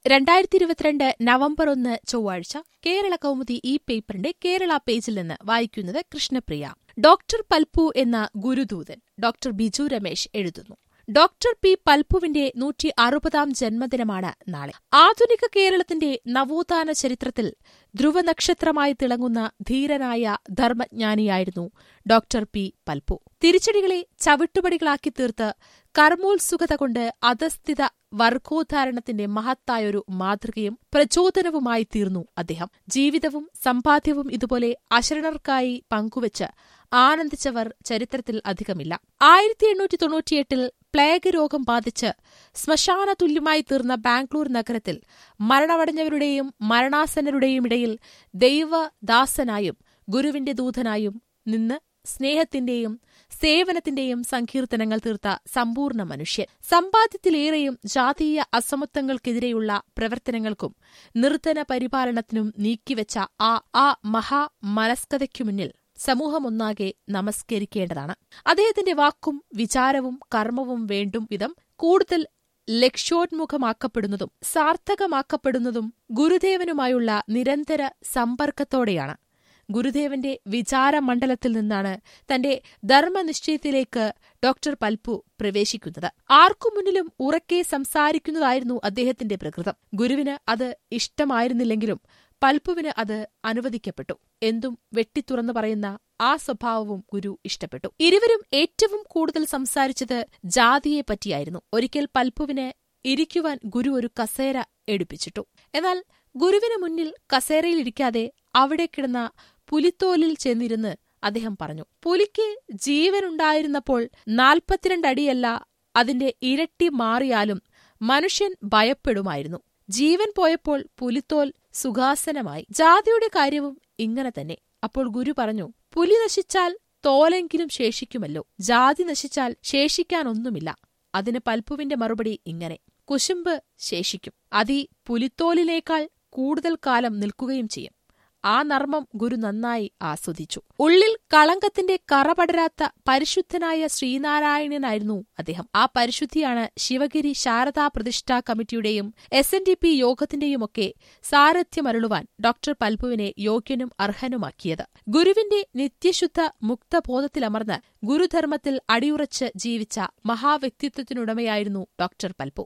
രണ്ടായിരത്തി ഇരുപത്തിരണ്ട് നവംബർ ഒന്ന് ചൊവ്വാഴ്ച കേരള കൗമുദി ഈ പേപ്പറിന്റെ കേരള പേജിൽ നിന്ന് വായിക്കുന്നത് കൃഷ്ണപ്രിയ ഡോക്ടർ പൽപ്പു എന്ന ഗുരുദൂതൻ ഡോക്ടർ ബിജു രമേശ് എഴുതുന്നു ഡോക്ടർ പി പൽപ്പുവിന്റെ നൂറ്റി അറുപതാം ജന്മദിനമാണ് നാളെ ആധുനിക കേരളത്തിന്റെ നവോത്ഥാന ചരിത്രത്തിൽ ധ്രുവനക്ഷത്രമായി തിളങ്ങുന്ന ധീരനായ ധർമ്മജ്ഞാനിയായിരുന്നു ഡോക്ടർ പി പൽപ്പു തിരിച്ചടികളെ ചവിട്ടുപടികളാക്കി തീർത്ത് കർമ്മോത്സുകത കൊണ്ട് അധസ്ഥിത വർഗോദ്ധാരണത്തിന്റെ മഹത്തായൊരു മാതൃകയും പ്രചോദനവുമായി തീർന്നു അദ്ദേഹം ജീവിതവും സമ്പാദ്യവും ഇതുപോലെ അശരണർക്കായി പങ്കുവച്ച് ആനന്ദിച്ചവർ ചരിത്രത്തിൽ അധികമില്ല ആയിരത്തി എണ്ണൂറ്റി തൊണ്ണൂറ്റിയെട്ടിൽ പ്ലേഗ് രോഗം ബാധിച്ച് ശ്മശാന തുല്യമായി തീർന്ന ബാംഗ്ലൂർ നഗരത്തിൽ മരണമടഞ്ഞവരുടെയും മരണാസന്നരുടെയും ഇടയിൽ ദൈവദാസനായും ഗുരുവിന്റെ ദൂതനായും നിന്ന് സ്നേഹത്തിന്റെയും സേവനത്തിന്റെയും സങ്കീർത്തനങ്ങൾ തീർത്ത സമ്പൂർണ്ണ മനുഷ്യൻ സമ്പാദ്യത്തിലേറെയും ജാതീയ അസമത്വങ്ങൾക്കെതിരെയുള്ള പ്രവർത്തനങ്ങൾക്കും നിർധന പരിപാലനത്തിനും നീക്കിവെച്ച ആ ആ മഹാ മനസ്കതയ്ക്കു മുന്നിൽ സമൂഹമൊന്നാകെ നമസ്കരിക്കേണ്ടതാണ് അദ്ദേഹത്തിന്റെ വാക്കും വിചാരവും കർമ്മവും വേണ്ടും വിധം കൂടുതൽ ലക്ഷ്യോന്മുഖമാക്കപ്പെടുന്നതും സാർത്ഥകമാക്കപ്പെടുന്നതും ഗുരുദേവനുമായുള്ള നിരന്തര സമ്പർക്കത്തോടെയാണ് ഗുരുദേവന്റെ വിചാരമണ്ഡലത്തിൽ നിന്നാണ് തന്റെ ധർമ്മനിശ്ചയത്തിലേക്ക് ഡോക്ടർ പൽപ്പു പ്രവേശിക്കുന്നത് ആർക്കു മുന്നിലും ഉറക്കെ സംസാരിക്കുന്നതായിരുന്നു അദ്ദേഹത്തിന്റെ പ്രകൃതം ഗുരുവിന് അത് ഇഷ്ടമായിരുന്നില്ലെങ്കിലും പൽപ്പുവിന് അത് അനുവദിക്കപ്പെട്ടു എന്തും വെട്ടിത്തുറന്നു പറയുന്ന ആ സ്വഭാവവും ഗുരു ഇഷ്ടപ്പെട്ടു ഇരുവരും ഏറ്റവും കൂടുതൽ സംസാരിച്ചത് ജാതിയെ പറ്റിയായിരുന്നു ഒരിക്കൽ പൽപ്പുവിന് ഇരിക്കുവാൻ ഗുരു ഒരു കസേര എടുപ്പിച്ചിട്ടു എന്നാൽ ഗുരുവിന് മുന്നിൽ കസേരയിലിരിക്കാതെ അവിടെ കിടന്ന പുലിത്തോലിൽ ചെന്നിരുന്ന് അദ്ദേഹം പറഞ്ഞു പുലിക്ക് ജീവനുണ്ടായിരുന്നപ്പോൾ നാൽപ്പത്തിരണ്ടടിയല്ല അതിന്റെ ഇരട്ടി മാറിയാലും മനുഷ്യൻ ഭയപ്പെടുമായിരുന്നു ജീവൻ പോയപ്പോൾ പുലിത്തോൽ സുഖാസനമായി ജാതിയുടെ കാര്യവും ഇങ്ങനെ തന്നെ അപ്പോൾ ഗുരു പറഞ്ഞു പുലി നശിച്ചാൽ തോലെങ്കിലും ശേഷിക്കുമല്ലോ ജാതി നശിച്ചാൽ ശേഷിക്കാനൊന്നുമില്ല അതിന് പൽപ്പുവിന്റെ മറുപടി ഇങ്ങനെ കുശുമ്പ് ശേഷിക്കും അതി പുലിത്തോലിനേക്കാൾ കൂടുതൽ കാലം നിൽക്കുകയും ചെയ്യും ആ നർമ്മം ഗുരു നന്നായി ആസ്വദിച്ചു ഉള്ളിൽ കളങ്കത്തിന്റെ കറപടരാത്ത പരിശുദ്ധനായ ശ്രീനാരായണനായിരുന്നു അദ്ദേഹം ആ പരിശുദ്ധിയാണ് ശിവഗിരി ശാരദാ പ്രതിഷ്ഠാ കമ്മിറ്റിയുടെയും എസ് എൻ ഡി പി യോഗത്തിന്റെയുമൊക്കെ സാരഥ്യമരുളുവാൻ ഡോക്ടർ പൽപുവിനെ യോഗ്യനും അർഹനുമാക്കിയത് ഗുരുവിന്റെ നിത്യശുദ്ധ മുക്തബോധത്തിലമർന്ന് ഗുരുധർമ്മത്തിൽ അടിയുറച്ച് ജീവിച്ച മഹാവ്യക്തിത്വത്തിനുടമയായിരുന്നു ഡോക്ടർ പൽപു